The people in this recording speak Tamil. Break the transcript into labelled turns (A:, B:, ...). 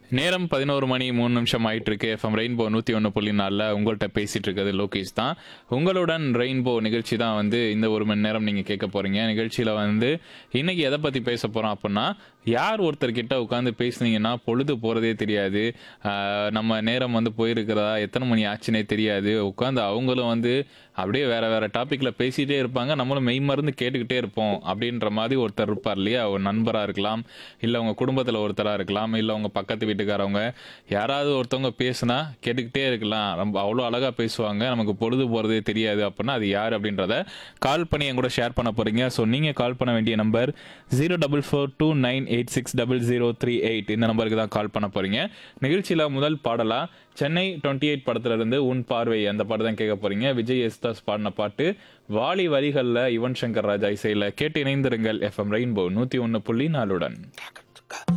A: நேரம் பதினோரு மணி மூணு நிமிஷம் ஆயிட்டு இருக்கு எஃப்எம் ரெயின்போ நூற்றி ஒன்று புள்ளி நாலில் உங்கள்கிட்ட பேசிட்டு இருக்கிறது லோகேஷ் தான் உங்களுடன் ரெயின்போ நிகழ்ச்சி தான் வந்து இந்த ஒரு மணி நேரம் நீங்கள் கேட்க போறீங்க நிகழ்ச்சியில் வந்து இன்னைக்கு எதை பற்றி பேச போகிறோம் அப்படின்னா யார் ஒருத்தர்கிட்ட உட்காந்து பேசுனீங்கன்னா பொழுது போகிறதே தெரியாது ஆஹ் நம்ம நேரம் வந்து போயிருக்கிறதா எத்தனை மணி ஆச்சுனே தெரியாது உட்காந்து அவங்களும் வந்து அப்படியே வேற வேற டாப்பிக்கில் பேசிகிட்டே இருப்பாங்க நம்மளும் மெய் மருந்து கேட்டுக்கிட்டே இருப்போம் அப்படின்ற மாதிரி ஒருத்தர் இருப்பார் இல்லையா ஒரு நண்பராக இருக்கலாம் இல்லை உங்கள் குடும்பத்தில் ஒருத்தராக இருக்கலாம் இல்லை உங்கள் பக்கத்து வீட்டுக்காரவங்க யாராவது ஒருத்தவங்க பேசுனா கேட்டுக்கிட்டே இருக்கலாம் ரொம்ப அவ்வளோ அழகாக பேசுவாங்க நமக்கு பொழுது போகிறதே தெரியாது அப்படின்னா அது யார் அப்படின்றத கால் பண்ணி என் கூட ஷேர் பண்ண போகிறீங்க ஸோ நீங்கள் கால் பண்ண வேண்டிய number zero double four two nine eight six double zero three eight இந்த நம்பருக்கு தான் கால் பண்ண போகிறீங்க நிகழ்ச்சியில் முதல் பாடலாக சென்னை டுவெண்ட்டி எயிட் படத்துல இருந்து உன் பார்வை அந்த பாட்டு தான் கேட்க போறீங்க விஜய் எஸ்தாஸ் பாடின பாட்டு வாலி வரிகள்ல யுவன் சங்கர் ராஜா இசையில கேட்டு இணைந்திருங்கள் எஃப்எம் ரெயின்போ நூத்தி ஒன்னு புள்ளி நாலுடன்